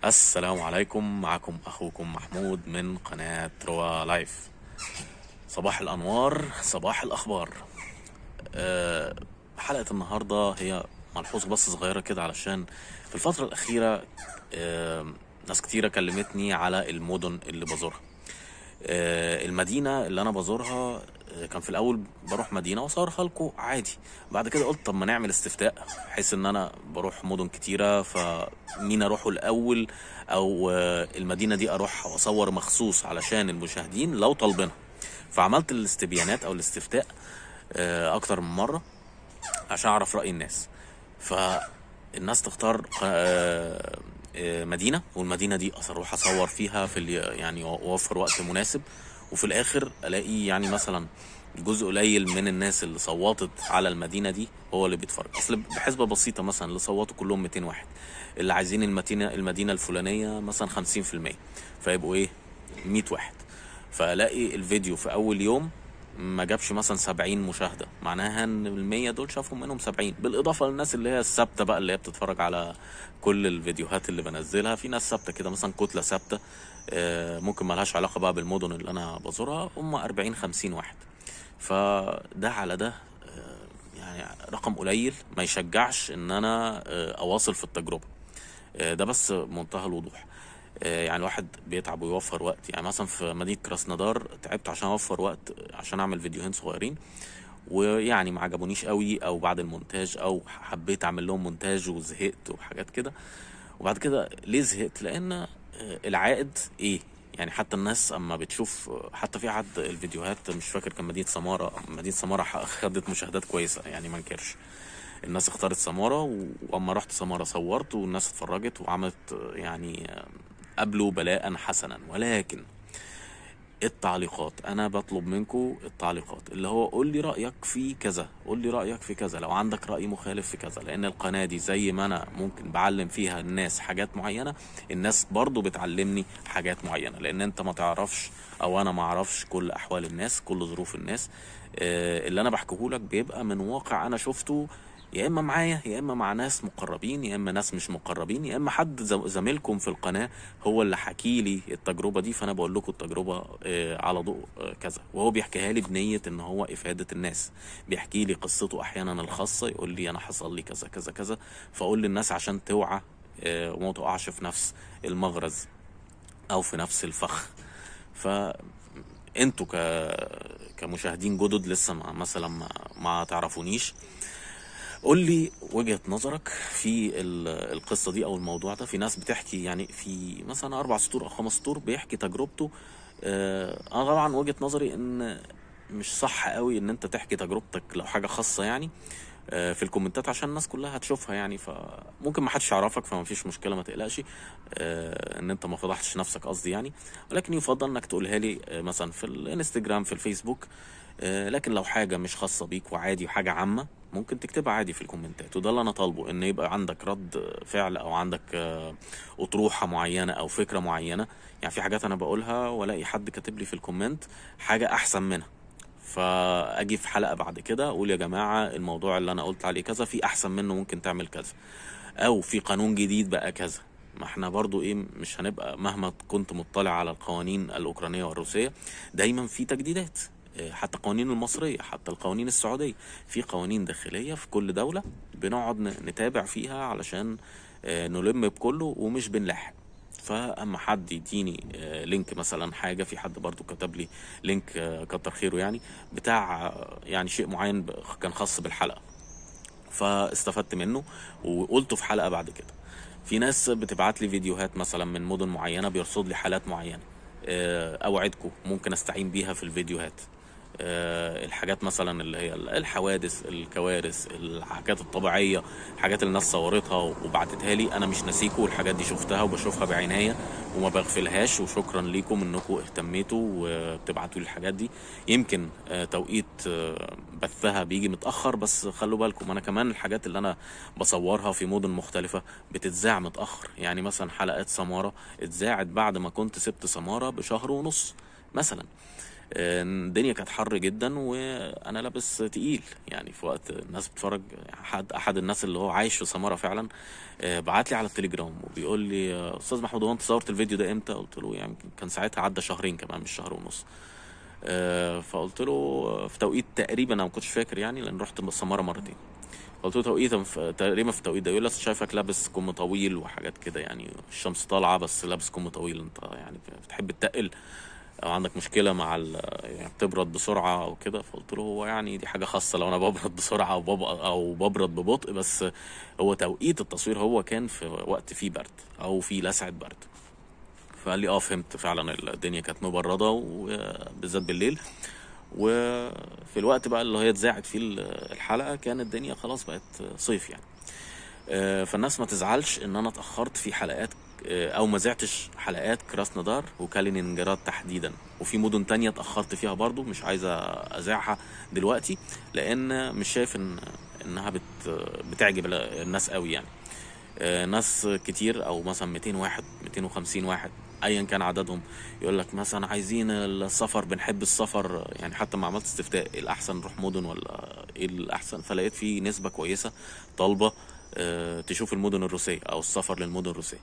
السلام عليكم معكم اخوكم محمود من قناة روا لايف صباح الانوار صباح الاخبار أه حلقة النهاردة هي ملحوظة بس صغيرة كده علشان في الفترة الاخيرة أه ناس كتيرة كلمتني على المدن اللي بزورها أه المدينة اللي انا بزورها آه، كان في الاول بروح مدينة واصورها لكم عادي بعد كده قلت طب ما نعمل استفتاء بحيث ان انا بروح مدن كتيرة فمين اروحه الاول او آه، المدينة دي اروح واصور مخصوص علشان المشاهدين لو طالبينها فعملت الاستبيانات او الاستفتاء آه، اكتر من مرة عشان اعرف رأي الناس فالناس تختار آه، آه، مدينة والمدينة دي اروح اصور فيها في ال- يعني اوفر وقت مناسب وفي الاخر الاقي يعني مثلا جزء قليل من الناس اللي صوتت على المدينة دي هو اللي بيتفرج اصل بحسبة بسيطة مثلا اللي صوتوا كلهم 200 واحد اللي عايزين المدينة المدينة الفلانية مثلا 50% فيبقوا ايه 100 واحد فالاقي الفيديو في اول يوم ما جابش مثلا 70 مشاهده معناها ان ال 100 دول شافوا منهم 70 بالاضافه للناس اللي هي الثابته بقى اللي هي بتتفرج على كل الفيديوهات اللي بنزلها في ناس ثابته كده مثلا كتله ثابته آه، ممكن ملهاش علاقه بقى بالمدن اللي انا بزورها هم 40 50 واحد فده على ده آه، يعني رقم قليل ما يشجعش ان انا آه، اواصل في التجربه آه، ده بس منتهى الوضوح آه، يعني الواحد بيتعب ويوفر وقت يعني مثلا في مدينة كراسنودار تعبت عشان اوفر وقت عشان اعمل فيديوهين صغيرين ويعني ما عجبونيش قوي او بعد المونتاج او حبيت اعمل لهم مونتاج وزهقت وحاجات كده وبعد كده ليه زهقت لان آه، العائد ايه يعني حتى الناس اما بتشوف حتى في حد الفيديوهات مش فاكر كان مدينة سمارة مدينة سمارة خدت مشاهدات كويسة يعني ما انكرش الناس اختارت سمارة و- واما رحت سمارة صورت والناس اتفرجت وعملت آه، يعني آه، قبلوا بلاء حسنا ولكن التعليقات انا بطلب منكم التعليقات اللي هو قول لي رايك في كذا قول لي رايك في كذا لو عندك راي مخالف في كذا لان القناه دي زي ما انا ممكن بعلم فيها الناس حاجات معينه الناس برضو بتعلمني حاجات معينه لان انت ما تعرفش او انا ما اعرفش كل احوال الناس كل ظروف الناس آه، اللي انا بحكيه لك بيبقى من واقع انا شفته يا اما معايا يا اما مع ناس مقربين يا اما ناس مش مقربين يا اما حد زم- زميلكم في القناه هو اللي حكي لي التجربه دي فانا بقول لكم التجربه آه، على ضوء آه، كذا وهو بيحكيها لي بنيه ان هو افاده الناس بيحكي لي قصته احيانا الخاصه يقول لي انا حصل لي كذا كذا كذا فاقول للناس عشان توعى آه، وما تقعش في نفس المغرز او في نفس الفخ فانتوا ك كمشاهدين جدد لسه ما مثلا ما, ما تعرفونيش قول لي وجهة نظرك في ال- القصة دي أو الموضوع ده في ناس بتحكي يعني في مثلا أربع سطور أو خمس سطور بيحكي تجربته آه، أنا طبعا وجهة نظري إن مش صح قوي إن أنت تحكي تجربتك لو حاجة خاصة يعني آه، في الكومنتات عشان الناس كلها هتشوفها يعني فممكن ما حدش يعرفك فما فيش مشكلة ما تقلقش آه، ان انت ما فضحتش نفسك قصدي يعني ولكن يفضل انك تقولها لي آه، مثلا في الانستجرام في الفيسبوك آه، لكن لو حاجة مش خاصة بيك وعادي وحاجة عامة ممكن تكتبها عادي في الكومنتات وده اللي انا طالبه ان يبقى عندك رد فعل او عندك آه، اطروحة معينة او فكرة معينة يعني في حاجات انا بقولها والاقي حد كاتب لي في الكومنت حاجة احسن منها فاجي في حلقة بعد كده اقول يا جماعة الموضوع اللي انا قلت عليه كذا في احسن منه ممكن تعمل كذا او في قانون جديد بقى كذا ما احنا برضو ايه مش هنبقى مهما كنت مطلع على القوانين الاوكرانية والروسية دايما في تجديدات إيه، حتى القوانين المصرية حتى القوانين السعودية في قوانين داخلية في كل دولة بنقعد ن- نتابع فيها علشان آه، نلم بكله ومش بنلاحق فاما حد يديني آه، لينك مثلا حاجه في حد برضو كتب لي لينك آه، كتر خيره يعني بتاع آه، يعني شيء معين ب- كان خاص بالحلقه فاستفدت منه وقلته في حلقه بعد كده في ناس بتبعت لي فيديوهات مثلا من مدن معينه بيرصد لي حالات معينه آه، اوعدكم ممكن استعين بيها في الفيديوهات آه، الحاجات مثلا اللي هي الحوادث الكوارث الحاجات الطبيعيه الحاجات اللي الناس صورتها وبعتتها لي انا مش ناسيكوا والحاجات دي شفتها وبشوفها بعنايه وما بغفلهاش وشكرا ليكم انكم اهتميتوا وبتبعتوا لي الحاجات دي يمكن آه، توقيت آه، بثها بيجي متاخر بس خلوا بالكم انا كمان الحاجات اللي انا بصورها في مدن مختلفه بتتذاع متاخر يعني مثلا حلقات سماره اتذاعت بعد ما كنت سبت سماره بشهر ونص مثلا آه، الدنيا كانت حر جدا وانا لابس تقيل يعني في وقت الناس بتتفرج احد احد الناس اللي هو عايش في سمارة فعلا آه، بعت لي على التليجرام وبيقول لي آه، استاذ محمود هو انت صورت الفيديو ده امتى قلت له يعني كان ساعتها عدى شهرين كمان مش شهر ونص آه، فقلت له آه، في توقيت تقريبا انا ما كنتش فاكر يعني لان رحت السمارة مرتين قلت له توقيتا في تقريبا في التوقيت ده يقول لي أصل شايفك لابس كم طويل وحاجات كده يعني الشمس طالعه بس لابس كم طويل انت يعني بتحب تتقل او عندك مشكله مع ال يعني بتبرد بسرعه او كده فقلت له هو يعني دي حاجه خاصه لو انا ببرد بسرعه او بب... او ببرد ببطء بس هو توقيت التصوير هو كان في وقت فيه برد او فيه لسعه برد فقال لي اه فهمت فعلا الدنيا كانت مبرده وبالذات بالليل وفي الوقت بقى اللي هي اتذاعت فيه الحلقه كان الدنيا خلاص بقت صيف يعني آه، فالناس ما تزعلش ان انا اتاخرت في حلقات آه، او ما زعتش حلقات كراسنودار وكالينينجراد تحديدا وفي مدن تانية اتاخرت فيها برضو مش عايزه اذاعها دلوقتي لان مش شايف ان انها بت بتعجب الناس قوي يعني آه، ناس كتير او مثلا 200 واحد 250 واحد ايا كان عددهم يقول لك مثلا عايزين السفر بنحب السفر يعني حتى ما عملت استفتاء ايه الاحسن نروح مدن ولا ايه الاحسن فلقيت في نسبة كويسة طالبة آه، تشوف المدن الروسية او السفر للمدن الروسية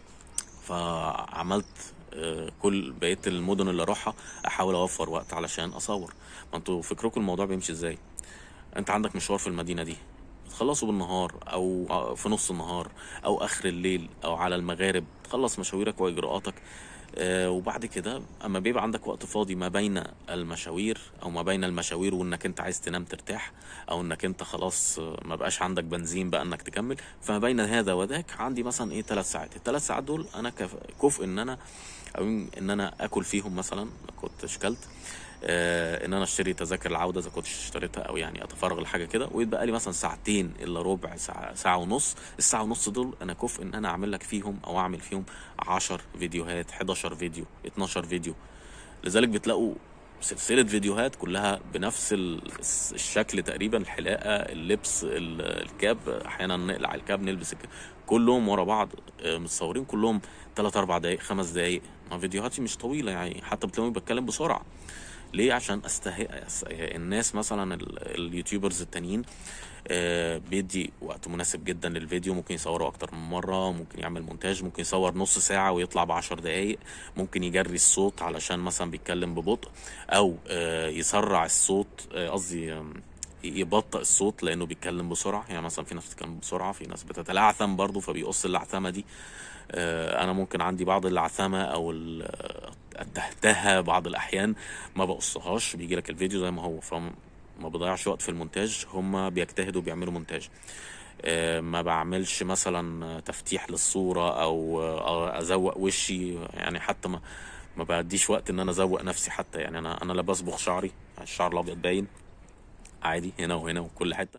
فعملت آه، كل بقية المدن اللي اروحها احاول اوفر وقت علشان اصور ما انتوا فكركم الموضوع بيمشي ازاي انت عندك مشوار في المدينة دي تخلصه بالنهار او في نص النهار او اخر الليل او على المغارب تخلص مشاويرك واجراءاتك آه، وبعد كده اما بيبقى عندك وقت فاضي ما بين المشاوير او ما بين المشاوير وانك انت عايز تنام ترتاح او انك انت خلاص آه، ما بقاش عندك بنزين بقى انك تكمل فما بين هذا وذاك عندي مثلا ايه ثلاث ساعات الثلاث ساعات دول انا كف- كفء ان انا او ان انا اكل فيهم مثلا ما كنتش كلت آه، ان انا اشتري تذاكر العوده اذا كنتش اشتريتها او يعني اتفرغ لحاجه كده ويتبقى لي مثلا ساعتين الا ربع ساعه ساعه ونص الساعه ونص دول انا كفء ان انا اعمل لك فيهم او اعمل فيهم 10 فيديوهات 11 فيديو 12 فيديو لذلك بتلاقوا سلسلة فيديوهات كلها بنفس ال- الشكل تقريبا الحلاقة اللبس ال- الكاب احيانا نقلع الكاب نلبس الكاب كلهم ورا بعض آه، متصورين كلهم 3 4 دقايق 5 دقايق ما فيديوهاتي مش طويلة يعني حتى بتلاقوني بتكلم بسرعة ليه عشان استهي أس- الناس مثلا ال- اليوتيوبرز التانيين آه، بيدي وقت مناسب جدا للفيديو ممكن يصوره اكتر من مرة ممكن يعمل مونتاج ممكن يصور نص ساعة ويطلع بعشر دقايق ممكن يجري الصوت علشان مثلا بيتكلم ببطء او آه، يسرع الصوت آه، قصدي آم، يبطئ الصوت لانه بيتكلم بسرعه يعني مثلا في ناس بتتكلم بسرعه في ناس بتتلعثم برضه فبيقص اللعثمه دي آه، انا ممكن عندي بعض اللعثمه او ال- التهتهه بعض الاحيان ما بقصهاش بيجي لك الفيديو زي ما هو فما بضيعش وقت في المونتاج هما بيجتهدوا بيعملوا مونتاج آه، ما بعملش مثلا تفتيح للصورة او آه، ازوق وشي يعني حتى ما ما بديش وقت ان انا ازوق نفسي حتى يعني انا انا لا بصبغ شعري يعني الشعر الابيض باين عادي هنا وهنا وكل حته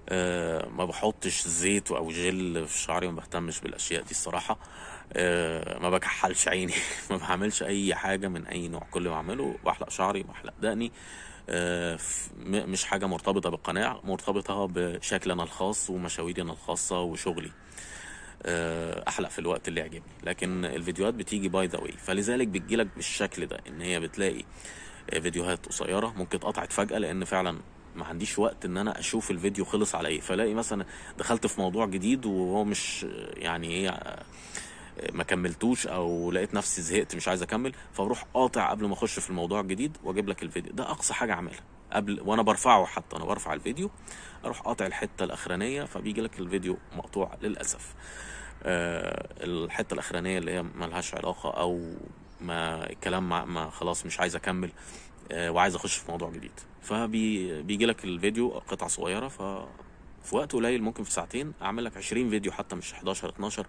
أه ما بحطش زيت او جل في شعري ما بهتمش بالاشياء دي الصراحه أه ما بكحلش عيني ما بعملش اي حاجه من اي نوع كل اللي بعمله بحلق شعري بحلق دقني أه ف- م- مش حاجه مرتبطه بالقناع مرتبطه بشكلي انا الخاص ومشاويري انا الخاصه وشغلي آه، احلق في الوقت اللي يعجبني لكن الفيديوهات بتيجي باي ذا واي فلذلك بتجيلك بالشكل ده ان هي بتلاقي آه، فيديوهات قصيره ممكن اتقطعت فجاه لان فعلا ما عنديش وقت ان انا اشوف الفيديو خلص على ايه فلاقي مثلا دخلت في موضوع جديد وهو مش آه، يعني ايه آه، ما كملتوش او لقيت نفسي زهقت مش عايز اكمل فبروح قاطع قبل ما اخش في الموضوع الجديد واجيب لك الفيديو ده اقصى حاجه اعملها قبل وانا برفعه حتى انا برفع الفيديو اروح قاطع الحته الاخرانيه فبيجي لك الفيديو مقطوع للاسف آه، الحته الاخرانيه اللي هي ملهاش علاقه او ما الكلام ما, ما خلاص مش عايز اكمل آه، وعايز اخش في موضوع جديد فبيجي لك الفيديو قطعه صغيره ف في وقت قليل ممكن في ساعتين اعمل لك 20 فيديو حتى مش 11 12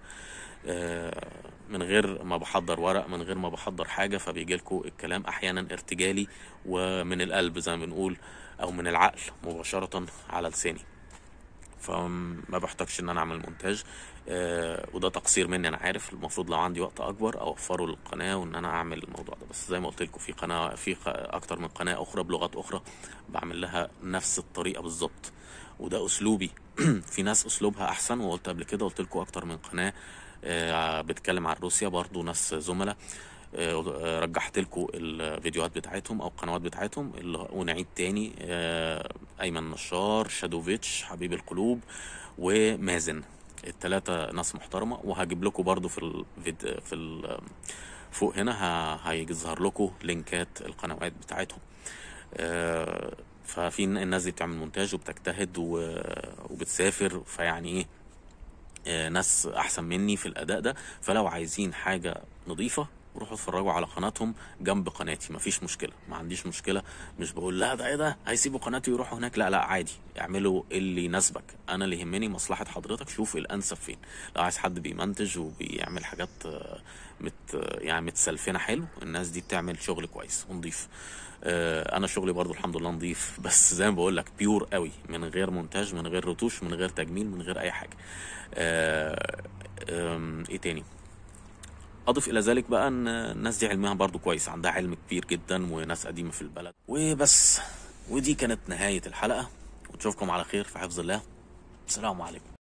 آه، من غير ما بحضر ورق من غير ما بحضر حاجه فبيجي لكم الكلام احيانا ارتجالي ومن القلب زي ما بنقول او من العقل مباشره على لساني فما بحتاجش ان انا اعمل مونتاج آه وده تقصير مني انا عارف المفروض لو عندي وقت اكبر اوفره للقناه وان انا اعمل الموضوع ده بس زي ما قلت لكم في قناه في ق- اكتر من قناه اخرى بلغات اخرى بعمل لها نفس الطريقه بالظبط وده اسلوبي في ناس اسلوبها احسن وقلت قبل كده قلت لكم اكتر من قناه آه بتتكلم عن روسيا برضو ناس زملاء آه، رجحت لكم الفيديوهات بتاعتهم او القنوات بتاعتهم اللي ونعيد تاني آه، ايمن نشار شادوفيتش حبيب القلوب ومازن التلاتة ناس محترمة وهجيب لكم برضو في الفيديو في ال فوق هنا ه- هيظهر لكم لينكات القنوات بتاعتهم آه، ففي الناس دي بتعمل مونتاج وبتجتهد و- وبتسافر فيعني ايه آه، ناس احسن مني في الاداء ده فلو عايزين حاجه نظيفه روحوا اتفرجوا على قناتهم جنب قناتي مفيش مشكله ما عنديش مشكله مش بقول لا ده ايه ده هيسيبوا قناتي ويروحوا هناك لا لا عادي اعملوا اللي يناسبك انا اللي يهمني مصلحه حضرتك شوف الانسب فين لو عايز حد بيمنتج وبيعمل حاجات آه، مت يعني متسلفنه حلو الناس دي بتعمل شغل كويس ونضيف آه، انا شغلي برضو الحمد لله نضيف بس زي ما بقول لك بيور قوي من غير مونتاج من غير رتوش من غير تجميل من غير اي حاجه آه، آم، ايه تاني اضف الى ذلك بقى ان الناس دي علمها برضو كويس عندها علم كبير جدا وناس قديمه في البلد وبس ودي كانت نهايه الحلقه ونشوفكم على خير في حفظ الله السلام عليكم